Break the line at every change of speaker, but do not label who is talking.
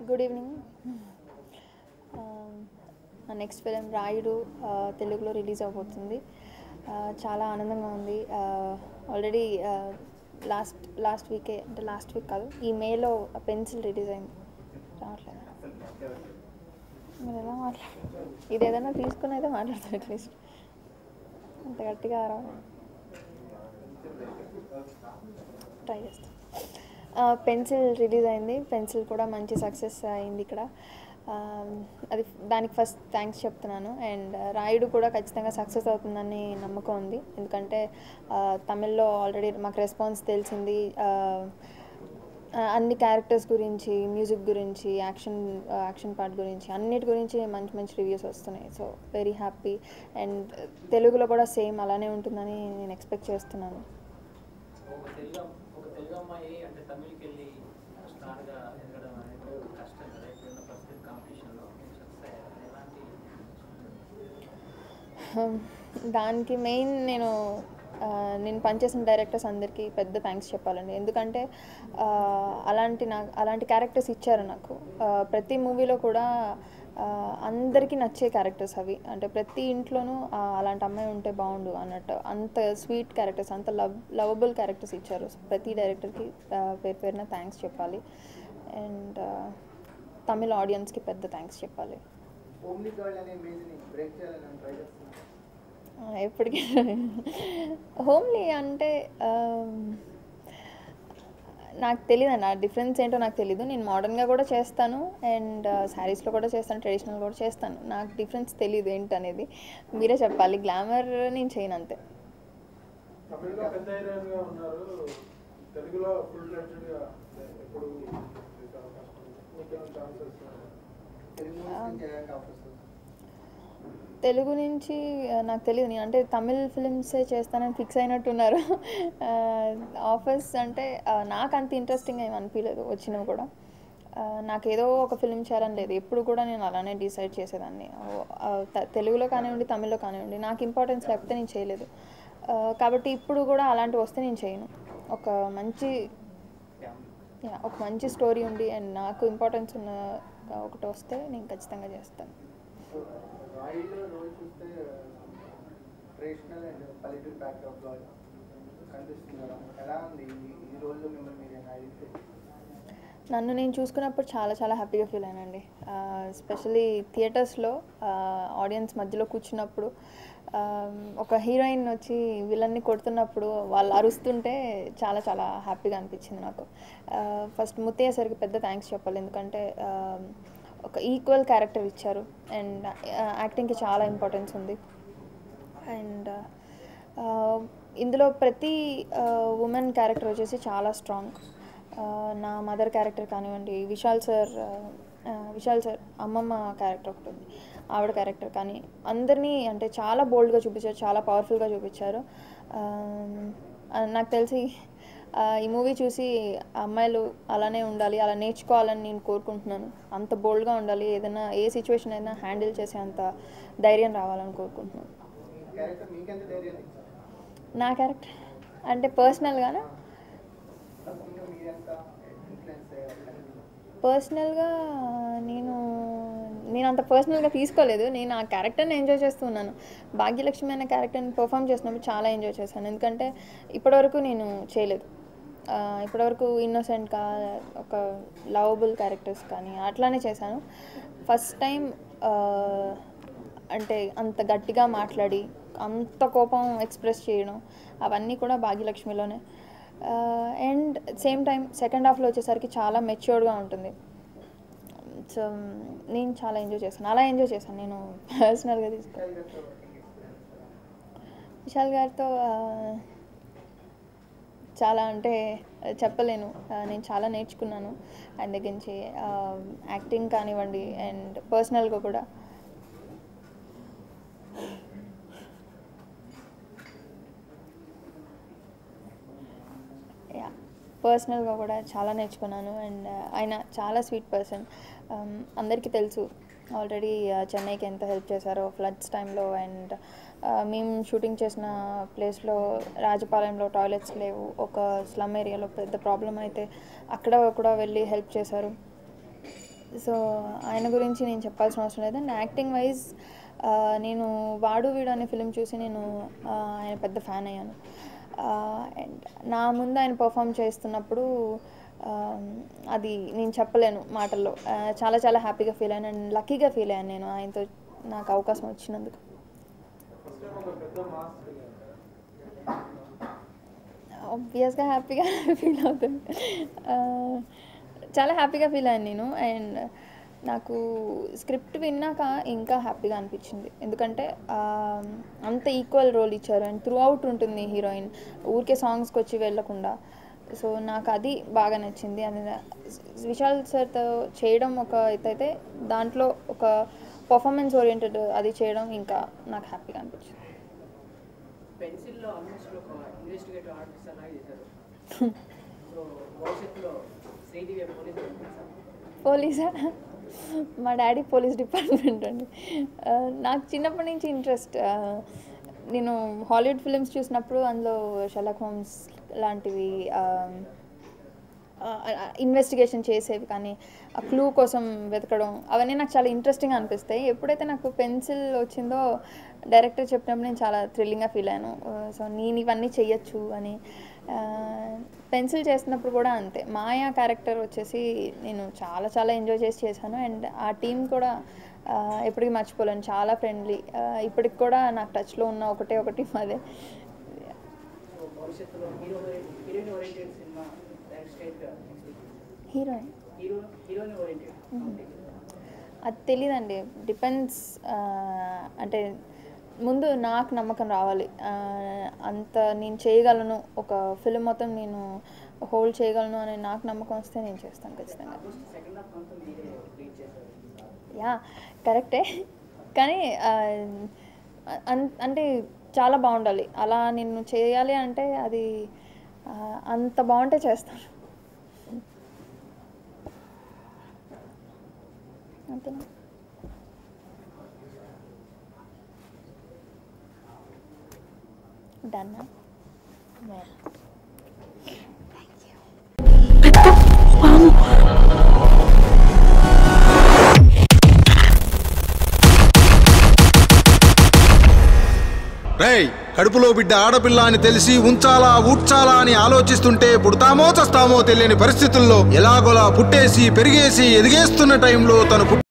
Good evening నా next film Rayudu ఆ, తెలుగులో రిలీజ్ అవబోతుంది ఆ, చాలా ఆనందంగా ఉంది ఆల్రెడీ లాస్ట్ లాస్ట్ వీకే అంటే లాస్ట్ వీక్ కాదు ఈ మేలో పెన్సిల్ రిలీజ్ అయింది రావట్లేదు మీరు ఎలా మాట్లాడు ఇది ఏదైనా తీసుకుని అయితే మాట్లాడతాను అట్లీస్ట్ అంత గట్టిగా రావు ట్రై చేస్తాను పెన్సిల్ రిలీజ్ అయింది పెన్సిల్ కూడా మంచి సక్సెస్ అయింది ఇక్కడ ఆ, అది దానికి ఫస్ట్ థ్యాంక్స్ చెప్తున్నాను అండ్ రాయుడు కూడా ఖచ్చితంగా సక్సెస్ అవుతుందని నమ్మకం ఉంది ఎందుకంటే ఆ, తమిళ్లో ఆల్రెడీ మాకు రెస్పాన్స్ తెలిసింది ఆ, ఆ, అన్ని క్యారెక్టర్స్ గురించి మ్యూజిక్ గురించి యాక్షన్ యాక్షన్ పార్ట్ గురించి అన్నిటి గురించి మంచి మంచి రివ్యూస్ వస్తున్నాయి సో వెరీ హ్యాపీ అండ్ తెలుగులో కూడా సేమ్ అలానే ఉంటుందని నేను ఎక్స్పెక్ట్ చేస్తున్నాను
ఒక తెలుగు ఒక తెలుగు అమ్మాయి అంటే తమిళకి వెళ్ళి స్టార్గా ఎదగడం అనేది ఒక కష్టం కదా ఇప్పుడున్న పరిస్థితి కాంపిటీషన్లో సక్సెస్ అయ్యారు ఎలాంటి
దానికి మెయిన్ నేను ఆ, నేను పనిచేసిన డైరెక్టర్స్ అందరికీ పెద్ద థ్యాంక్స్ చెప్పాలండి ఎందుకంటే ఆ, అలాంటి నా అలాంటి క్యారెక్టర్స్ ఇచ్చారు నాకు ఆ, ప్రతి మూవీలో కూడా ఆ, అందరికీ నచ్చే క్యారెక్టర్స్ అవి అంటే ప్రతి ఇంట్లోనూ ఆ, అలాంటి అమ్మాయి ఉంటే బాగుండు అన్నట్టు అంత స్వీట్ క్యారెక్టర్స్ అంత లవ్ లవబుల్ క్యారెక్టర్స్ ఇచ్చారు So, ప్రతి డైరెక్టర్కి పేరు పేరున థ్యాంక్స్ చెప్పాలి అండ్ తమిళ ఆడియన్స్కి పెద్ద థ్యాంక్స్ చెప్పాలి
ఓమ్లీ గర్ల్ అనే ఇమేజ్ని బ్రేక్ చేయాలని నేను ట్రై చేస్తున్నాను
ఆ, ఎప్పటికీ హోమ్లీ అంటే ఆమ్, నాకు తెలియదు అండి ఆ డిఫరెన్స్ ఏంటో నాకు తెలీదు నేను మోడర్న్గా కూడా చేస్తాను అండ్ శారీస్లో కూడా చేస్తాను ట్రెడిషనల్ కూడా చేస్తాను నాకు డిఫరెన్స్ తెలియదు ఏంటనేది మీరే చెప్పాలి గ్లామర్ నేను చేయను అంతే
తమిళ్లో పెద్ద హీరోయిన్ గా ఉన్నారు తెలుగులో ఫుల్ ఫ్లెడ్జ్డ్ గా ఎప్పుడు చేసే అవకాశం ఉంది. మీకేమైనా ఛాన్సెస్
తెలుగు మూవీస్ నుంచి చేయడానికి ఆఫర్స్
తెలుగు నుంచి ఆ, నాకు తెలియదు నేను అంటే తమిళ్ ఫిలిమ్సే చేస్తానని ఫిక్స్ అయినట్టున్నారు ఆఫర్స్ అంటే ఆ, నాకు అంత ఇంట్రెస్టింగ్ ఏమి అనిపించలేదు వచ్చినవి కూడా ఆ, నాకు ఏదో ఒక ఫిలిం చేయాలని లేదు ఎప్పుడు కూడా నేను అలానే డిసైడ్ చేసేదాన్ని ఓ, ఆ, త- తెలుగులో కానివ్వండి తమిళ్లో కానివ్వండి నాకు ఇంపార్టెన్స్ లేకపోతే నేను చేయలేదు ఆ, కాబట్టి ఇప్పుడు కూడా అలాంటివి వస్తే నేను చేయను ఒక మంచి యా, ఒక మంచి స్టోరీ ఉండి అండ్ నాకు ఇంపార్టెన్స్ ఉన్న ఒకటి వస్తే నేను ఖచ్చితంగా చేస్తాను
సో రాయిల్లో రోల్ చూస్తే ట్రెడిషనల్ అండ్ పల్లెటూరు బ్యాక్డ్రాప్ లో కనిపిస్తుంది కదా ఎలా ఉంది ఈ- ఈ రోజులో మిమ్మల్ని మీరు ఐడెంటిఫై
నన్ను నేను చూసుకున్నప్పుడు చాలా చాలా హ్యాపీగా ఫీల్ అయినండి ఎస్పెషలీ థియేటర్స్లో ఆడియన్స్ మధ్యలో కూర్చున్నప్పుడు ఆ, ఒక హీరోయిన్ వచ్చి విలన్ని కొడుతున్నప్పుడు వాళ్ళు అరుస్తుంటే చాలా చాలా హ్యాపీగా అనిపించింది నాకు ఫస్ట్ ముత్తయ్య సరికి పెద్ద థ్యాంక్స్ చెప్పాలి ఎందుకంటే ఆ, ఒక ఈక్వల్ క్యారెక్టర్ ఇచ్చారు అండ్ యాక్టింగ్కి చాలా ఇంపార్టెన్స్ ఉంది అండ్ ఇందులో ప్రతి ఉమెన్ క్యారెక్టర్ వచ్చేసి చాలా స్ట్రాంగ్ నా మదర్ క్యారెక్టర్ కానివ్వండి విశాల్ సార్ విశాల్ సార్ అమ్మమ్మ క్యారెక్టర్ ఒకటి ఉంది ఆవిడ క్యారెక్టర్ కానీ అందరినీ అంటే చాలా బోల్డ్గా చూపించారు చాలా పవర్ఫుల్గా చూపించారు ఆ, ఆ, నాకు తెలిసి ఆ, ఈ మూవీ చూసి అమ్మాయిలు అలానే ఉండాలి అలా నేర్చుకోవాలని నేను కోరుకుంటున్నాను అంత బోల్డ్గా ఉండాలి ఏదైనా ఏ సిచ్యువేషన్ అయినా హ్యాండిల్ చేసే అంత ధైర్యం రావాలని కోరుకుంటున్నాను
ఈ క్యారెక్టర్ మీకెంత ధైర్యం ఇచ్చారు
నా క్యారెక్టర్ అంటే పర్సనల్గానా
తప్పకుండా మీరెంత ఇన్ఫ్లుయెన్స్ అయ్యారు
పర్సనల్గా నేను నేను అంత పర్సనల్గా తీసుకోలేదు నేను ఆ క్యారెక్టర్ని ఎంజాయ్ చేస్తున్నాను భాగ్యలక్ష్మి అనే క్యారెక్టర్ని పర్ఫామ్ చేసినప్పుడు చాలా ఎంజాయ్ చేశాను ఎందుకంటే ఇప్పటివరకు నేను చేయలేదు ఆ, ఇప్పటివరకు ఇన్నోసెంట్గా ఒక లవబుల్ క్యారెక్టర్స్ కానీ అట్లానే చేశాను ఫస్ట్ టైం అంటే అంత గట్టిగా మాట్లాడి అంత కోపం ఎక్స్ప్రెస్ చేయడం అవన్నీ కూడా భాగ్యలక్ష్మిలోనే అండ్ సేమ్ టైం సెకండ్ హాఫ్లో వచ్చేసరికి చాలా మెచ్యూర్డ్గా ఉంటుంది సో నేను చాలా ఎంజాయ్ చేశాను అలా ఎంజాయ్ చేశాను నేను పర్సనల్గా తీసుకో
విశాల్ గారితో
విశాల్ గారితో
working experience.
ఆ, చాలా అంటే ఆ, చెప్పలేను ఆ, నేను చాలా నేర్చుకున్నాను ఆయన దగ్గర నుంచి యాక్టింగ్ కానివ్వండి అండ్ పర్సనల్గా కూడా యా పర్సనల్గా కూడా చాలా నేర్చుకున్నాను అండ్ ఆయన చాలా స్వీట్ పర్సన్ అందరికీ తెలుసు ఆల్రెడీ చెన్నైకి ఎంత హెల్ప్ చేశారో ఫ్లడ్స్ టైంలో అండ్ మేము షూటింగ్ చేసిన ప్లేస్లో రాజపాలెంలో టాయిలెట్స్ లేవు ఒక స్లమ్ ఏరియాలో పెద్ద ప్రాబ్లం అయితే అక్కడ కూడా వెళ్ళి హెల్ప్ చేశారు సో ఆయన గురించి నేను చెప్పాల్సిన అవసరం లేదు అండ్ యాక్టింగ్ వైజ్ నేను వాడు వీడు అనే ఫిలిం చూసి నేను ఆ, ఆయన పెద్ద ఫ్యాన్ అయ్యాను అండ్ నా ముందు ఆయన పర్ఫామ్ చేస్తున్నప్పుడు ఆ, అది నేను చెప్పలేను మాటల్లో ఆ, చాలా చాలా హ్యాపీగా ఫీల్ అయ్యాను అండ్ లక్కీగా ఫీల్ అయ్యాను నేను ఆయనతో నాకు అవకాశం వచ్చినందుకు
ఫస్ట్ టైం ఒక పెద్ద మాస్
ఆబ్వియస్గా హ్యాపీగా ఫీల్ అవుతుంది ఆ, చాలా హ్యాపీగా ఫీల్ అయ్యాను నేను అండ్ నాకు స్క్రిప్ట్ విన్నాక ఇంకా హ్యాపీగా అనిపించింది ఎందుకంటే ఆ, అంత ఈక్వల్ రోల్ ఇచ్చారు అండ్ త్రూ అవుట్ ఉంటుంది హీరోయిన్ ఊరికే సాంగ్స్కి వచ్చి వెళ్ళకుండా సో నాకు అది బాగా నచ్చింది అది విశాల్ సార్తో చేయడం ఒక అయితే దాంట్లో ఒక పర్ఫార్మెన్స్ ఓరియంటెడ్ అది చేయడం ఇంకా నాకు హ్యాపీగా అనిపించింది
పెన్సిల్లో ఆల్మోస్ట్ ఒక ఇన్వెస్టిగేటివ్ ఆర్టిస్ట్ అలాగే చేశారు సో భవిష్యత్తులో శ్రీదేవి పోలీస్
పోలీసా మా డాడీ పోలీస్ డిపార్ట్మెంట్ అండి ఆ, నాకు చిన్నప్పటి నుంచి ఇంట్రెస్ట్ నేను హాలీవుడ్ ఫిల్మ్స్ చూసినప్పుడు అందులో షెలక్ హోమ్స్ లాంటివి ఇన్వెస్టిగేషన్ చేసేవి కానీ ఆ క్లూ కోసం వెతకడం అవన్నీ నాకు చాలా ఇంట్రెస్టింగ్ అనిపిస్తాయి ఎప్పుడైతే నాకు పెన్సిల్ వచ్చిందో డైరెక్టర్ చెప్పినప్పుడు నేను చాలా థ్రిల్లింగ్గా ఫీల్ అయ్యాను సో నేను ఇవన్నీ చెయ్యొచ్చు అని పెన్సిల్ చేస్తున్నప్పుడు కూడా అంతే మాయా క్యారెక్టర్ వచ్చేసి నేను చాలా చాలా ఎంజాయ్ చేసి చేశాను అండ్ ఆ టీం కూడా ఆ, ఎప్పటికీ మర్చిపోలేను చాలా ఫ్రెండ్లీ ఇప్పటికి కూడా నాకు టచ్లో ఉన్న ఒకటే ఒకటి అదే
సో భవిష్యత్తులో hero heroine oriented cinema next state
heroine
hero heroine oriented
అది తెలీదండి డిపెండ్స్ అంటే ముందు నాకు నమ్మకం రావాలి ఆ, అంత నేను చేయగలను ఒక ఫిలిం మొత్తం నేను హోల్డ్ చేయగలను అని నాకు నమ్మకం వస్తే నేను చేస్తాను ఖచ్చితంగా
ఆల్మోస్ట్ సెకండ్ హాఫ్ అంతా మీరే లీడ్ చేశారు
యా కరెక్టే కానీ ఆ, అన్- అంటే చాలా బాగుండాలి అలా నేను చేయాలి అంటే అది ఆ, అంత బాగుంటే చేస్తాను అంతేనా డన్నా
రేయ్ కడుపులో బిడ్డ ఆడపిల్ల అని తెలిసి ఉంచాలా ఊడ్చాలా అని ఆలోచిస్తుంటే పుడతామో చస్తామో తెలియని పరిస్థితుల్లో ఎలాగోలా పుట్టేసి పెరిగేసి ఎదిగేస్తున్న టైంలో తను పుట్టి